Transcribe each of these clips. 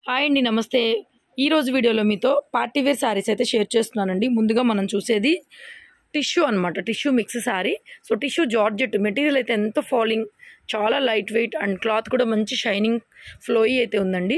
hi అండి నమస్తే ఈ రోజు వీడియోలో మీతో పార్టీ వేర్ శారీస్ అయితే షేర్ చేస్తున్నానండి ముందుగా మనం చూసేది టిష్యూ అనమాట tissue mix sari so tissue georgette material అయితే ఎంత ఫాలింగ్ చాలా లైట్ వెయిట్ అండ్ క్లాత్ కూడా మంచి షైనింగ్ ఫ్లోయి అయితే ఉందండి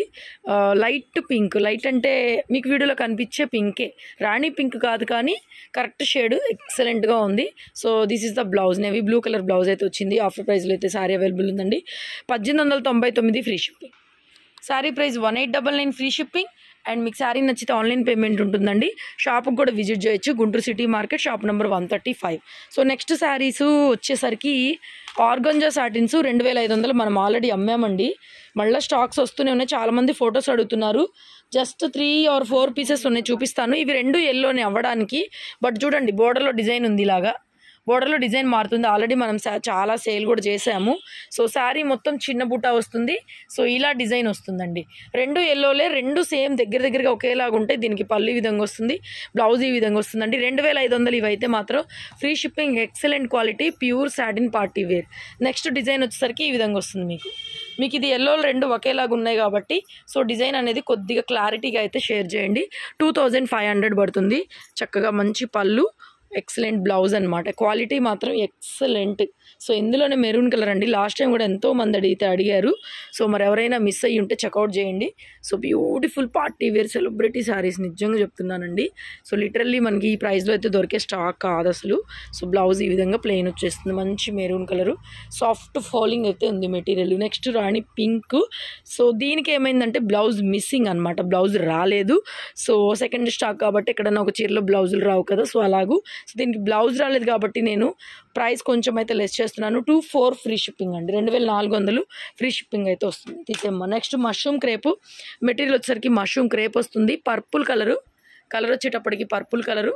లైట్ పింక్ లైట్ అంటే మీకు వీడియోలో కనిపించే పింకే రాణి పింక్ కాదు కానీ కరెక్ట్ షేడ్ ఎక్సలెంట్గా ఉంది so this is the blouse navy blue colour blouse అయితే వచ్చింది ఆఫర్ ప్రైస్లో అయితే శారీ అవైలబుల్ ఉందండి పద్దెనిమిది వందల తొంభై తొమ్మిది free shipping sari price one eight double nine free shipping and మీకు శారీ నచ్చితే ఆన్లైన్ పేమెంట్ ఉంటుందండి షాప్కి కూడా విజిట్ చేయొచ్చు Guntur city market shop number one thirty five so next saris వచ్చేసరికి ఆర్గంజా సాటిన్స్ రెండు వేల ఐదు వందలు మనం ఆల్రెడీ అమ్మామండి మళ్ళీ స్టాక్స్ వస్తూనే ఉన్నాయి చాలామంది ఫొటోస్ అడుగుతున్నారు just three or four pieces ఉన్నాయి చూపిస్తాను ఇవి రెండు ఎల్లోనే అవ్వడానికి బట్ చూడండి బోర్డర్లో డిజైన్ ఉంది ఇలాగా బోర్డర్లో డిజైన్ మారుతుంది ఆల్రెడీ మనం సా- చాలా సేల్ కూడా చేసాము సో శారీ మొత్తం చిన్న బుట్ట వస్తుంది సో ఇలా డిజైన్ వస్తుందండి రెండు ఎల్లోలే రెండు సేమ్ దగ్గర దగ్గరగా ఒకేలాగా ఉంటాయి దీనికి పళ్ళు ఈ విధంగా వస్తుంది బ్లౌజ్ ఈ విధంగా వస్తుందండి రెండు వేల ఐదు వందలు ఇవైతే మాత్రం free shipping excellent quality pure satin party wear next design వచ్చేసరికి ఈ విధంగా వస్తుంది మీకు మీకు ఇది ఎల్లో రెండు ఒకేలాగా ఉన్నాయి కాబట్టి సో డిజైన్ అనేది కొద్దిగా క్లారిటీగా అయితే షేర్ చేయండి టూ థౌజండ్ ఫైవ్ హండ్రెడ్ పడుతుంది చక్కగా మంచి పళ్ళు ఎక్సలెంట్ బ్లౌజ్ అనమాట క్వాలిటీ మాత్రం ఎక్సలెంట్ సో ఇందులోనే మెరూన్ కలర్ అండి లాస్ట్ టైం కూడా ఎంతో మంది అడిగితే అడిగారు సో మరి ఎవరైనా మిస్ అయ్యి ఉంటే చెక్అవుట్ చేయండి so beautiful party wear celebrity saris నిజంగా చెప్తున్నానండి సో లిటరల్లీ మనకి ఈ ప్రైస్లో అయితే దొరికే స్టాక్ కాదు అసలు సో బ్లౌజ్ ఈ విధంగా ప్లెయిన్ వచ్చేస్తుంది మంచి మెరూన్ కలరు సాఫ్ట్ ఫాలింగ్ అయితే ఉంది material next rani pink so దీనికి ఏమైందంటే బ్లౌజ్ మిస్సింగ్ అనమాట బ్లౌజ్ రాలేదు సో సెకండ్ స్టాక్ కాబట్టి ఎక్కడన్నా ఒక చీరలో బ్లౌజులు రావు కదా సో అలాగూ సో దీనికి బ్లౌజ్ రాలేదు కాబట్టి నేను ప్రైస్ కొంచెం అయితే లెస్ చేస్తున్నాను టూ ఫోర్ ఫ్రీ షిప్పింగ్ అండి రెండు వేల నాలుగు వందలు ఫ్రీ షిప్పింగ్ అయితే వస్తుంది తీసేమ్మా నెక్స్ట్ మష్రూమ్ క్రేపు మెటీరియల్ వచ్చేసరికి మష్రూమ్ క్రేప్ వస్తుంది పర్పుల్ కలరు కలర్ వచ్చేటప్పటికి పర్పుల్ కలరు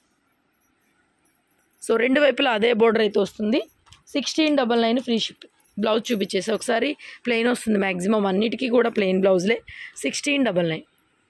సో రెండు వైపులా అదే బోర్డర్ అయితే వస్తుంది sixteen double nine free ship blouse చూపించేసి ఒకసారి ప్లెయిన్ వస్తుంది మ్యాక్సిమం అన్నిటికీ కూడా ప్లెయిన్ బ్లౌజ్లే sixteen double nine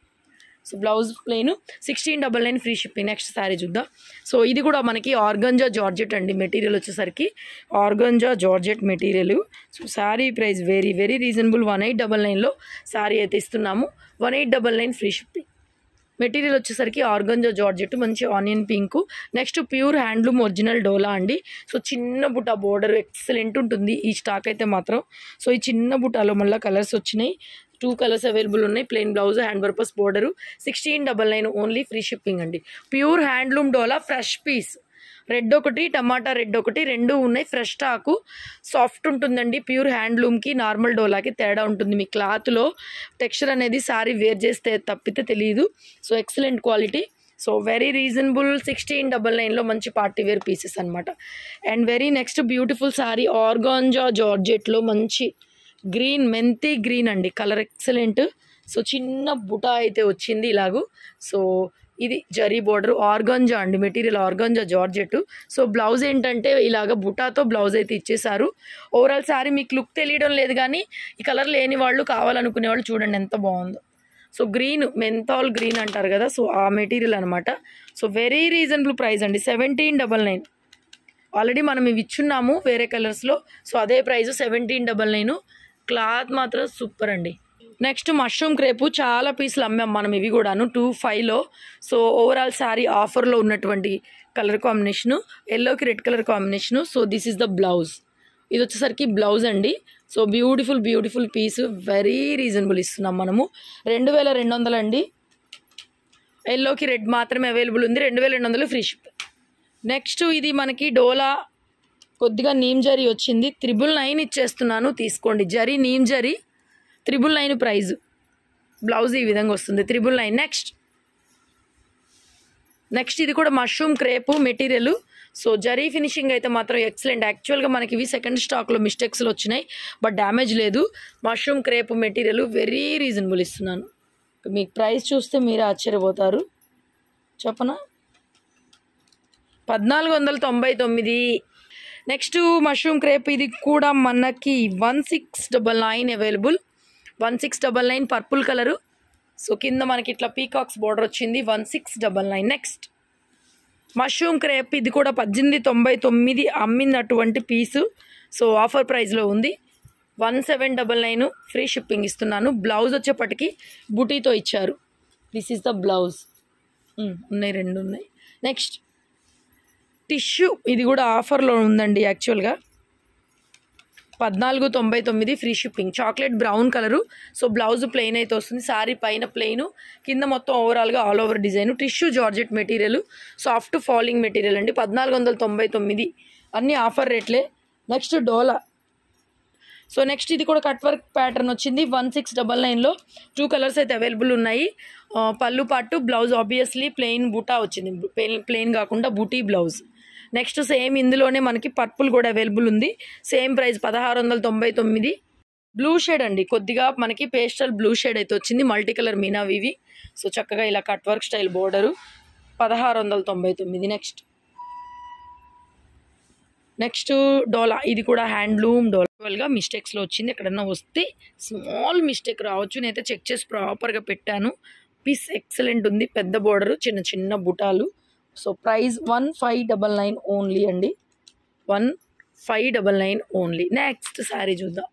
so blouse plain sixteen double nine free shipping next sari చూద్దాం సో ఇది కూడా మనకి ఆర్గంజా జార్జెట్ అండి మెటీరియల్ వచ్చేసరికి organza georgette material so sari price very very reasonable one eight double నైన్లో శారీ అయితే ఇస్తున్నాము one eight double nine free shipping material వచ్చేసరికి ఆర్గంజా జార్జెట్ మంచి onion pink next pure handloom original dola అండి సో చిన్న బుట్ట బోర్డర్ ఎక్సలెంట్ ఉంటుంది ఈ స్టాక్ అయితే మాత్రం సో ఈ చిన్న బుట్టలో మళ్ళీ కలర్స్ వచ్చినాయి టూ కలర్స్ అవైలబుల్ ఉన్నాయి plain blouse hand purpose border sixteen double nine only free shipping అండి ప్యూర్ హ్యాండ్లూమ్ డోలా ఫ్రెష్ పీస్ రెడ్ ఒకటి టమాటా రెడ్ ఒకటి రెండు ఉన్నాయి ఫ్రెష్ స్టాకు సాఫ్ట్ ఉంటుందండి ప్యూర్ హ్యాండ్లూమ్కి నార్మల్ డోలాకి తేడా ఉంటుంది మీ క్లాత్లో టెక్స్చర్ అనేది సారీ వేర్ చేస్తే తప్పితే తెలియదు so excellent quality so very reasonable sixteen double నైన్లో మంచి పార్టీ వేర్ పీసెస్ అనమాట and very next beautiful sari organza జార్జెట్లో మంచి గ్రీన్ మెంతి గ్రీన్ అండి కలర్ ఎక్సలెంట్ సో చిన్న బుటా అయితే వచ్చింది ఇలాగూ సో ఇది జరీ బోర్డర్ ఆర్గంజా అండి material organza georgette so blouse ఏంటంటే ఇలాగ బుటాతో బ్లౌజ్ అయితే ఇచ్చేసారు ఓవరాల్ సారీ మీకు లుక్ తెలియడం లేదు కానీ ఈ కలర్ లేని వాళ్ళు కావాలనుకునే వాళ్ళు చూడండి ఎంత బాగుందో సో గ్రీన్ మెంతాల్ గ్రీన్ అంటారు కదా సో ఆ మెటీరియల్ అనమాట సో వెరీ రీజనబుల్ ప్రైస్ అండి సెవెంటీన్ డబల్ నైన్ ఆల్రెడీ మనం ఇవి ఇచ్చున్నాము వేరే కలర్స్లో సో అదే price seventeen double nine cloth మాత్రం సూపర్ అండి నెక్స్ట్ మష్రూమ్ క్రేపు చాలా పీసులు అమ్మాం మనం ఇవి కూడాను టూ ఫైవ్లో సో ఓవరాల్ శారీ ఆఫర్లో ఉన్నటువంటి కలర్ కాంబినేషను ఎల్లోకి red colour combination so this is the blouse ఇది వచ్చేసరికి బ్లౌజ్ అండి so beautiful beautiful piece very reasonable ఇస్తున్నాం మనము రెండు వేల రెండు వందలు అండి ఎల్లోకి రెడ్ మాత్రమే అవైలబుల్ ఉంది రెండు వేల రెండు వందలు ఫ్రీ షిప్ నెక్స్ట్ ఇది మనకి డోలా కొద్దిగా నీమ్ జరీ వచ్చింది త్రిబుల్ నైన్ ఇచ్చేస్తున్నాను తీసుకోండి zari neem zari triple nine price blouse ఈ విధంగా వస్తుంది త్రిబుల్ నైన్ నెక్స్ట్ నెక్స్ట్ ఇది కూడా mushroom crepe material so zari finishing అయితే మాత్రం ఎక్సలెంట్ యాక్చువల్గా మనకి ఇవి సెకండ్ స్టాక్లో మిస్టేక్స్లో వచ్చినాయి బట్ డ్యామేజ్ లేదు mushroom crepe material very reasonable ఇస్తున్నాను మీకు ప్రైస్ చూస్తే మీరు ఆశ్చర్యపోతారు చెప్పనా పద్నాలుగు వందల తొంభై తొమ్మిది నెక్స్ట్ మష్రూమ్ క్రేప్ ఇది కూడా మనకి one six double nine available one six double nine purple colour so కింద మనకి ఇట్లా పీకాక్స్ బార్డర్ వచ్చింది one six double nine next mushroom crepe ఇది కూడా పద్దెనిమిది తొంభై తొమ్మిది అమ్మినటువంటి పీసు సో ఆఫర్ ప్రైస్లో ఉంది one seven double nine free shipping ఇస్తున్నాను బ్లౌజ్ వచ్చేప్పటికి బుటీతో ఇచ్చారు దిస్ ఈస్ ద బ్లౌజ్ ఉన్నాయి రెండు ఉన్నాయి నెక్స్ట్ టిష్యూ ఇది కూడా ఆఫర్లో ఉందండి యాక్చువల్గా పద్నాలుగు తొంభై తొమ్మిది free shipping chocolate brown colour so blouse plain అయితే వస్తుంది సారీ పైన ప్లెయిన్ కింద మొత్తం ఓవరాల్గా all over design tissue georgette material soft falling material అండి పద్నాలుగు వందల తొంభై తొమ్మిది అన్ని ఆఫర్ రేట్లే నెక్స్ట్ డోలా సో నెక్స్ట్ ఇది కూడా కట్ వర్క్ ప్యాటర్న్ వచ్చింది వన్ సిక్స్ డబల్ నైన్లో టూ కలర్స్ అయితే అవైలబుల్ ఉన్నాయి ఆ, పళ్ళు పట్టు బ్లౌజ్ ఆబ్వియస్లీ ప్లెయిన్ బుటా వచ్చింది ప్లెయిన్ ప్లెయిన్ కాకుండా బుటీ బ్లౌజ్ నెక్స్ట్ సేమ్ ఇందులోనే మనకి పర్పుల్ కూడా అవైలబుల్ ఉంది సేమ్ ప్రైస్ పదహారు వందల తొంభై తొమ్మిది బ్లూ షేడ్ అండి కొద్దిగా మనకి పేస్టల్ బ్లూ షేడ్ అయితే వచ్చింది మల్టీ కలర్ మీనా వివి సో చక్కగా ఇలా కట్ వర్క్ స్టైల్ బోర్డరు పదహారు వందల తొంభై తొమ్మిది నెక్స్ట్ నెక్స్ట్ డోలా ఇది కూడా హ్యాండ్లూమ్ డోలాగా మిస్టేక్స్లో వచ్చింది ఎక్కడన్నా వస్తే స్మాల్ మిస్టేక్ రావచ్చు నేనైతే చెక్ చేసి ప్రాపర్గా పెట్టాను పీస్ ఎక్సలెంట్ ఉంది పెద్ద బోర్డర్ చిన్న చిన్న బుటాలు so price one five double nine only అండి one five double nine only next sari చూద్దాం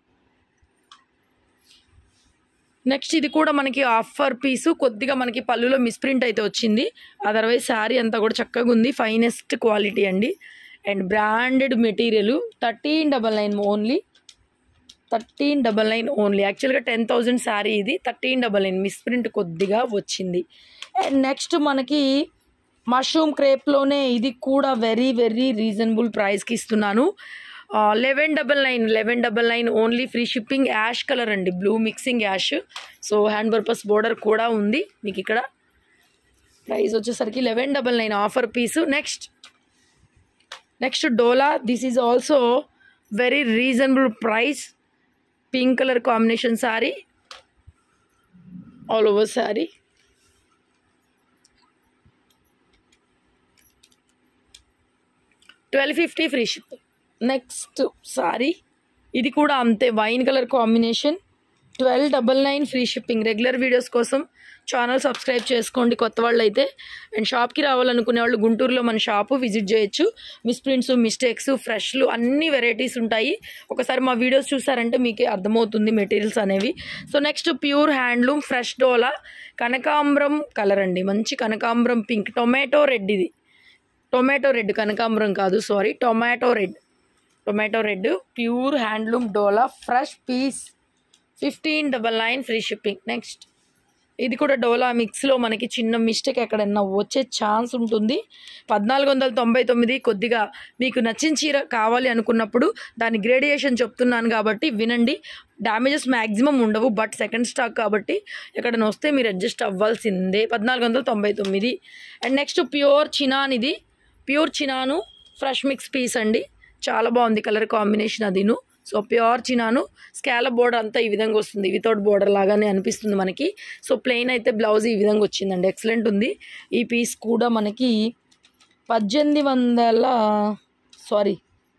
నెక్స్ట్ ఇది కూడా మనకి ఆఫర్ పీసు కొద్దిగా మనకి పళ్ళులో మిస్ప్రింట్ అయితే వచ్చింది అదర్వైజ్ శారీ అంతా కూడా చక్కగా ఉంది ఫైనెస్ట్ క్వాలిటీ అండి and branded material thirteen double nine only thirteen double nine only యాక్చువల్గా టెన్ థౌజండ్ శారీ ఇది థర్టీన్ డబల్ నైన్ మిస్ప్రింట్ కొద్దిగా వచ్చింది అండ్ నెక్స్ట్ మనకి మష్రూమ్ క్రేప్లోనే ఇది కూడా వెరీ వెరీ రీజనబుల్ ప్రైస్కి ఇస్తున్నాను eleven double nine eleven double nine only free shipping ash colour అండి blue mixing ash so hand purpose border కూడా ఉంది మీకు ఇక్కడ ప్రైస్ వచ్చేసరికి eleven double nine offer piece next next dola this is also very reasonable price pink colour combination sari all over sari twelve fifty free ship next sari ఇది కూడా అంతే wine colour combination twelve double nine free shipping regular videos కోసం channel subscribe చేసుకోండి కొత్త వాళ్ళు అయితే and షాప్కి రావాలనుకునే వాళ్ళు గుంటూరులో మన షాపు విజిట్ చేయొచ్చు మిస్ప్రింట్స్ మిస్టేక్స్ ఫ్రెష్లు అన్ని వెరైటీస్ ఉంటాయి ఒకసారి మా వీడియోస్ చూసారంటే మీకే అర్థమవుతుంది మెటీరియల్స్ అనేవి so next pure handloom fresh dola కనకాంబరం కలర్ అండి మంచి కనకాంబరం పింక్ టొమాటో రెడ్ ఇది టొమాటో రెడ్ కనకాంబరం కాదు sorry tomato red tomato red pure handloom డోలా fresh piece fifteen double nine free shipping next ఇది కూడా డోలా మిక్స్లో మనకి చిన్న మిస్టేక్ ఎక్కడన్నా వచ్చే ఛాన్స్ ఉంటుంది పద్నాలుగు వందల తొంభై తొమ్మిది కొద్దిగా మీకు నచ్చిన చీర కావాలి అనుకున్నప్పుడు దాని గ్రేడియేషన్ చెప్తున్నాను కాబట్టి వినండి డ్యామేజెస్ మ్యాక్సిమం ఉండవు బట్ సెకండ్ స్టాక్ కాబట్టి ఎక్కడైనా వస్తే మీరు అడ్జస్ట్ అవ్వాల్సిందే పద్నాలుగు వందల తొంభై తొమ్మిది అండ్ నెక్స్ట్ ప్యూర్ చినాన్ ఇది pure chinon fresh mix piece అండి చాలా బాగుంది కలర్ కాంబినేషన్ అదిను so pure chinon scallop border అంతా ఈ విధంగా వస్తుంది వితౌట్ బోర్డర్ లాగానే అనిపిస్తుంది మనకి సో ప్లెయిన్ అయితే బ్లౌజ్ ఈ విధంగా వచ్చిందండి ఎక్సలెంట్ ఉంది ఈ పీస్ కూడా మనకి పద్దెనిమిది వందల సారీ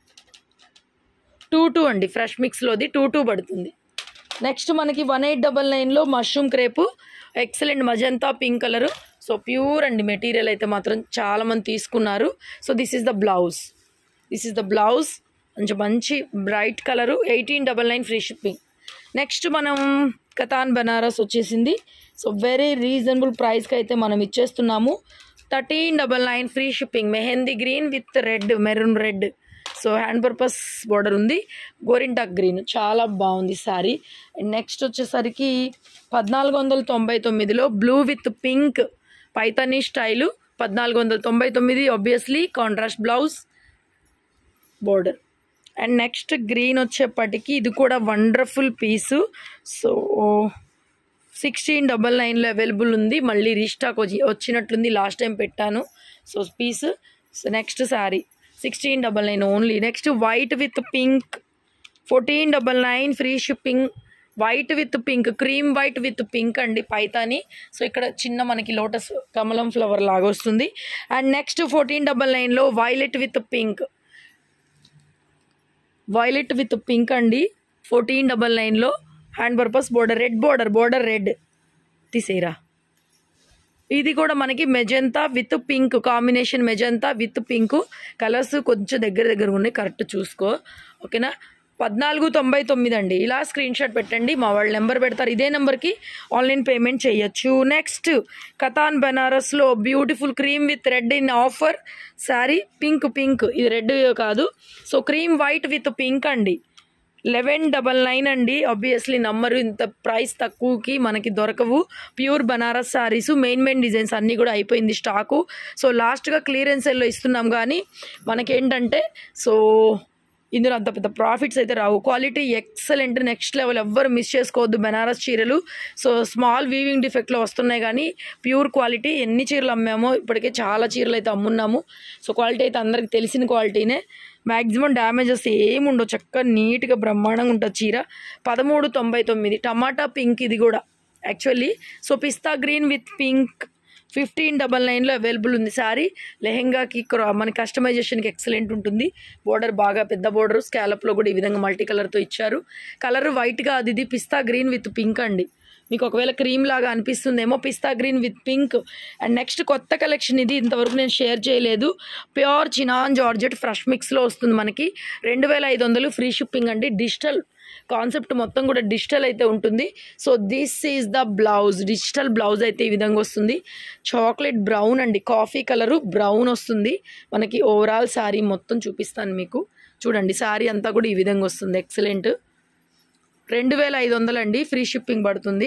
టూ టూ అండి ఫ్రెష్ మిక్స్లోది టూ టూ పడుతుంది నెక్స్ట్ మనకి వన్ ఎయిట్ డబల్ నైన్లో mushroom crepe excellent magenta pink colour so pure అండి మెటీరియల్ అయితే మాత్రం చాలామంది తీసుకున్నారు so this is the blouse this is the blouse కొంచెం మంచి bright colour eighteen double nine free shipping next మనం కతాన్ బనారస్ వచ్చేసింది సో వెరీ రీజనబుల్ ప్రైస్కి అయితే మనం ఇచ్చేస్తున్నాము thirteen double nine free shipping mehndi green with red maroon red so hand purpose border ఉంది గోరింటాక్ గ్రీన్ చాలా బాగుంది సారీ అండ్ నెక్స్ట్ వచ్చేసరికి పద్నాలుగు వందల తొంభై తొమ్మిదిలో blue with pink paithani style పద్నాలుగు వందల తొంభై తొమ్మిది obviously contrast blouse border and next green వచ్చేప్పటికి ఇది కూడా wonderful piece so sixteen double నైన్లో అవైలబుల్ ఉంది మళ్ళీ రీస్టాక్ వచ్చి వచ్చినట్లుంది లాస్ట్ టైం పెట్టాను so piece so next sari sixteen double nine only next white with pink fourteen double nine free shipping white with pink cream white with pink అండి paithani so ఇక్కడ చిన్న మనకి లోటస్ కమలం ఫ్లవర్ లాగా వస్తుంది అండ్ నెక్స్ట్ ఫోర్టీన్ డబల్ నైన్లో violet with pink violet with pink అండి fourteen double నైన్లో hand purpose border red border border red తీసేరా ఇది కూడా మనకి magenta with pink combination magenta with pink colours కొంచెం దగ్గర దగ్గర ఉన్నాయి కరెక్ట్ చూసుకో ఓకేనా పద్నాలుగు తొంభై తొమ్మిది అండి ఇలా స్క్రీన్ షాట్ పెట్టండి మా వాళ్ళు నెంబర్ పెడతారు ఇదే నెంబర్కి ఆన్లైన్ పేమెంట్ చేయొచ్చు నెక్స్ట్ కథాన్ బెనారస్లో beautiful cream with red in offer sari pink pink ఇది రెడ్ కాదు so cream white with pink అండి లెవెన్ డబల్ నైన్ అండి ఆబ్వియస్లీ నంబరు ఇంత ప్రైస్ తక్కువకి మనకి దొరకవు pure Banaras saris main main designs అన్నీ కూడా అయిపోయింది స్టాకు సో లాస్ట్గా క్లియరెన్స్ సెల్లో ఇస్తున్నాం కానీ మనకేంటంటే సో ఇందులో అంత పెద్ద ప్రాఫిట్స్ అయితే రావు క్వాలిటీ ఎక్సలెంట్ నెక్స్ట్ లెవెల్ ఎవ్వరు మిస్ చేసుకోవద్దు బెనారస్ చీరలు సో స్మాల్ వీవింగ్ డిఫెక్ట్లో వస్తున్నాయి కానీ ప్యూర్ క్వాలిటీ ఎన్ని చీరలు అమ్మామో ఇప్పటికే చాలా చీరలు అయితే అమ్మున్నాము సో క్వాలిటీ అయితే అందరికి తెలిసిన క్వాలిటీనే మ్యాక్సిమం డ్యామేజెస్ ఏముండవు చక్కగా నీట్గా బ్రహ్మాండంగా ఉంటుంది చీర పదమూడు తొంభై తొమ్మిది టమాటా పింక్ ఇది కూడా actually so pista green with pink fifteen double నైన్లో అవైలబుల్ ఉంది సారీ లెహెంగాకి క్రా- మన కస్టమైజేషన్కి ఎక్సలెంట్ ఉంటుంది బోర్డర్ బాగా పెద్ద బోర్డర్ స్కాలప్లో కూడా ఈ విధంగా మల్టీ కలర్తో ఇచ్చారు కలర్ వైట్గా అది ఇది పిస్తా గ్రీన్ విత్ పింక్ అండి మీకు ఒకవేళ క్రీమ్ లాగా అనిపిస్తుందేమో pista green with pink and next కొత్త కలెక్షన్ ఇది ఇంతవరకు నేను షేర్ చేయలేదు ప్యూర్ చినాన్ జార్జెట్ ఫ్రెష్ మిక్స్లో వస్తుంది మనకి రెండు వేల ఐదు వందలు ఫ్రీ షిప్పింగ్ అండి డిజిటల్ కాన్సెప్ట్ మొత్తం కూడా డిజిటల్ అయితే ఉంటుంది so this is the blouse digital blouse అయితే ఈ విధంగా వస్తుంది చాక్లెట్ బ్రౌన్ అండి కాఫీ కలరు బ్రౌన్ వస్తుంది మనకి ఓవరాల్ శారీ మొత్తం చూపిస్తాను మీకు చూడండి శారీ అంతా కూడా ఈ విధంగా వస్తుంది ఎక్సలెంట్ రెండు వేల ఐదు వందలు అండి ఫ్రీ షిప్పింగ్ పడుతుంది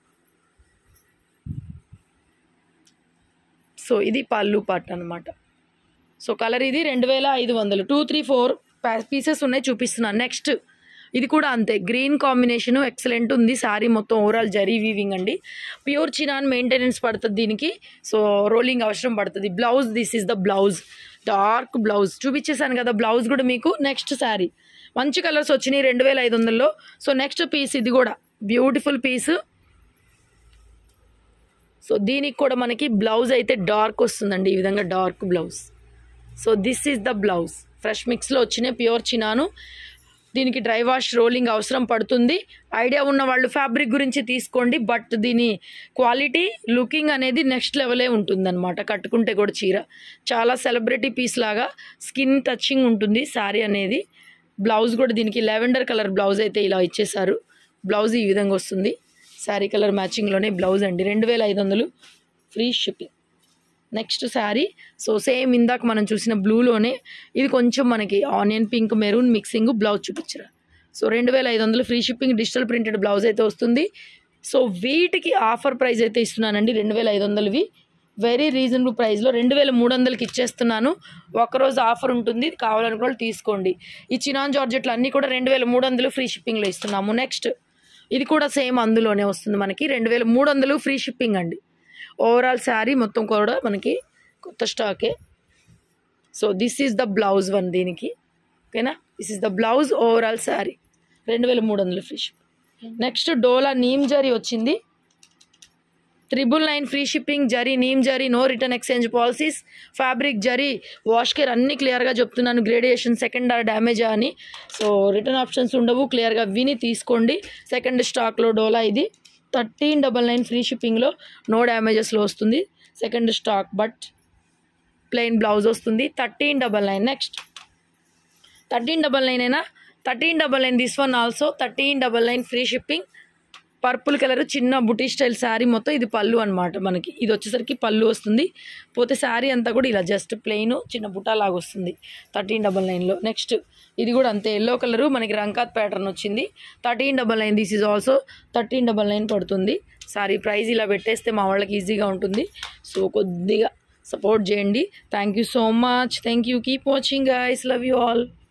సో ఇది పళ్ళు పార్ట్ అనమాట సో కలర్ ఇది రెండు వేల ఐదు వందలు టూ త్రీ ఫోర్ పీసెస్ ఉన్నాయి చూపిస్తున్నాను నెక్స్ట్ ఇది కూడా అంతే గ్రీన్ కాంబినేషన్ ఎక్సలెంట్ ఉంది శారీ మొత్తం ఓవరాల్ జరీ వీవింగ్ అండి ప్యూర్ చినాన్ మెయింటెనెన్స్ పడుతుంది దీనికి సో రోలింగ్ అవసరం పడుతుంది blouse this is the blouse dark blouse చూపించేసాను కదా బ్లౌజ్ కూడా మీకు నెక్స్ట్ శారీ మంచి కలర్స్ వచ్చినాయి రెండు వేల ఐదు వందల్లో సో నెక్స్ట్ పీస్ ఇది కూడా బ్యూటిఫుల్ పీస్ సో దీనికి కూడా మనకి బ్లౌజ్ అయితే డార్క్ వస్తుందండి ఈ విధంగా dark blouse so this is the blouse fresh మిక్స్లో వచ్చిన ప్యూర్ చినాను దీనికి డ్రై వాష్ రోలింగ్ అవసరం పడుతుంది ఐడియా ఉన్న వాళ్ళు ఫ్యాబ్రిక్ గురించి తీసుకోండి బట్ దీని క్వాలిటీ లుకింగ్ అనేది నెక్స్ట్ లెవెలే ఉంటుందన్నమాట కట్టుకుంటే కూడా చీర చాలా సెలబ్రిటీ పీస్ లాగా స్కిన్ టచింగ్ ఉంటుంది శారీ అనేది బ్లౌజ్ కూడా దీనికి లెవెండర్ కలర్ బ్లౌజ్ అయితే ఇలా ఇచ్చేసారు బ్లౌజ్ ఈ విధంగా వస్తుంది శారీ కలర్ మ్యాచింగ్లోనే బ్లౌజ్ అండి రెండు వేల ఐదు వందలు free shipping next sari so same ఇందాక మనం చూసిన బ్లూలోనే ఇది కొంచెం మనకి onion pink maroon mixing blouse చూపించరా సో రెండు వేల ఐదు వందలు free shipping digital printed blouse అయితే వస్తుంది సో వీటికి ఆఫర్ ప్రైస్ అయితే ఇస్తున్నానండి రెండు వేల ఐదు వందలవి వెరీ రీజనబుల్ ప్రైస్లో రెండు వేల మూడు వందలకి ఇచ్చేస్తున్నాను ఒకరోజు ఆఫర్ ఉంటుంది కావాలనుకున్న వాళ్ళు తీసుకోండి ఈ చినాన్ జార్జెట్లు అన్నీ కూడా రెండు వేల మూడు వందలు ఫ్రీ షిప్పింగ్లో ఇస్తున్నాము నెక్స్ట్ ఇది కూడా సేమ్ అందులోనే వస్తుంది మనకి రెండు వేల మూడు వందలు ఫ్రీ షిప్పింగ్ అండి ఓవరాల్ శారీ మొత్తం కూడా మనకి కొత్త స్టాకే so this is the blouse one దీనికి ఓకేనా this is the blouse overall sari రెండు వేల మూడు వందలు free ship next dola neem zari వచ్చింది triple nine free shipping zari neem zari no return exchange policies fabric zari wash care అన్ని క్లియర్గా చెప్తున్నాను గ్రేడియేషన్ సెకండ్ ఆర్ డ్యామేజా అని సో రిటర్న్ ఆప్షన్స్ ఉండవు క్లియర్గా విని తీసుకోండి సెకండ్ స్టాక్లో డోలా ఇది థర్టీన్ డబల్ నైన్ ఫ్రీ షిప్పింగ్లో నో డ్యామేజెస్లో వస్తుంది second stock but plain blouse వస్తుంది thirteen double nine next thirteen double nine అయినా thirteen double nine this one also thirteen double nine free shipping purple colour చిన్న బుటీ స్టైల్ శారీ మొత్తం ఇది పళ్ళు అనమాట మనకి ఇది వచ్చేసరికి పళ్ళు వస్తుంది పోతే శారీ అంతా కూడా ఇలా జస్ట్ ప్లెయిన్ చిన్న బుటా లాగా వస్తుంది థర్టీన్ డబల్ నైన్లో నెక్స్ట్ ఇది కూడా అంతే ఎల్లో కలరు మనకి రంకాత్ ప్యాటర్న్ వచ్చింది thirteen double nine this is also thirteen double nine పడుతుంది సారీ ప్రైస్ ఇలా పెట్టేస్తే మా వాళ్ళకి ఈజీగా ఉంటుంది సో కొద్దిగా సపోర్ట్ చేయండి thank you so much thank you keep watching guys love you all